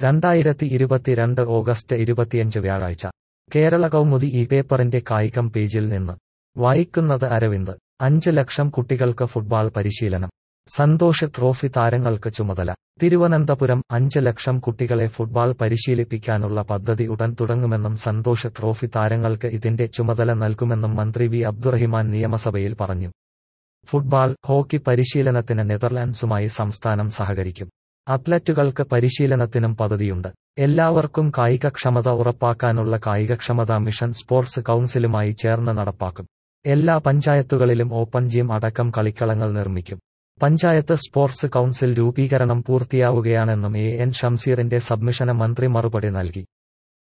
രണ്ടായിരത്തി ഇരുപത്തിരണ്ട് ഓഗസ്റ്റ് ഇരുപത്തിയഞ്ച് വ്യാഴാഴ്ച കേരള കൗമുദി ഈ പേപ്പറിന്റെ കായികം പേജിൽ നിന്ന് വായിക്കുന്നത് അരവിന്ദ് അഞ്ച് ലക്ഷം കുട്ടികൾക്ക് ഫുട്ബോൾ പരിശീലനം സന്തോഷ് ട്രോഫി താരങ്ങൾക്ക് ചുമതല തിരുവനന്തപുരം അഞ്ച് ലക്ഷം കുട്ടികളെ ഫുട്ബോൾ പരിശീലിപ്പിക്കാനുള്ള പദ്ധതി ഉടൻ തുടങ്ങുമെന്നും സന്തോഷ് ട്രോഫി താരങ്ങൾക്ക് ഇതിന്റെ ചുമതല നൽകുമെന്നും മന്ത്രി വി അബ്ദുറഹിമാൻ നിയമസഭയിൽ പറഞ്ഞു ഫുട്ബോൾ ഹോക്കി പരിശീലനത്തിന് നെതർലാൻഡ്സുമായി സംസ്ഥാനം സഹകരിക്കും അത്ലറ്റുകൾക്ക് പരിശീലനത്തിനും പദ്ധതിയുണ്ട് എല്ലാവർക്കും കായികക്ഷമത ഉറപ്പാക്കാനുള്ള കായികക്ഷമതാ മിഷൻ സ്പോർട്സ് കൗൺസിലുമായി ചേർന്ന് നടപ്പാക്കും എല്ലാ പഞ്ചായത്തുകളിലും ഓപ്പൺ ജിം അടക്കം കളിക്കളങ്ങൾ നിർമ്മിക്കും പഞ്ചായത്ത് സ്പോർട്സ് കൗൺസിൽ രൂപീകരണം പൂർത്തിയാവുകയാണെന്നും എ എൻ ഷംസീറിന്റെ സബ്മിഷന് മന്ത്രി മറുപടി നൽകി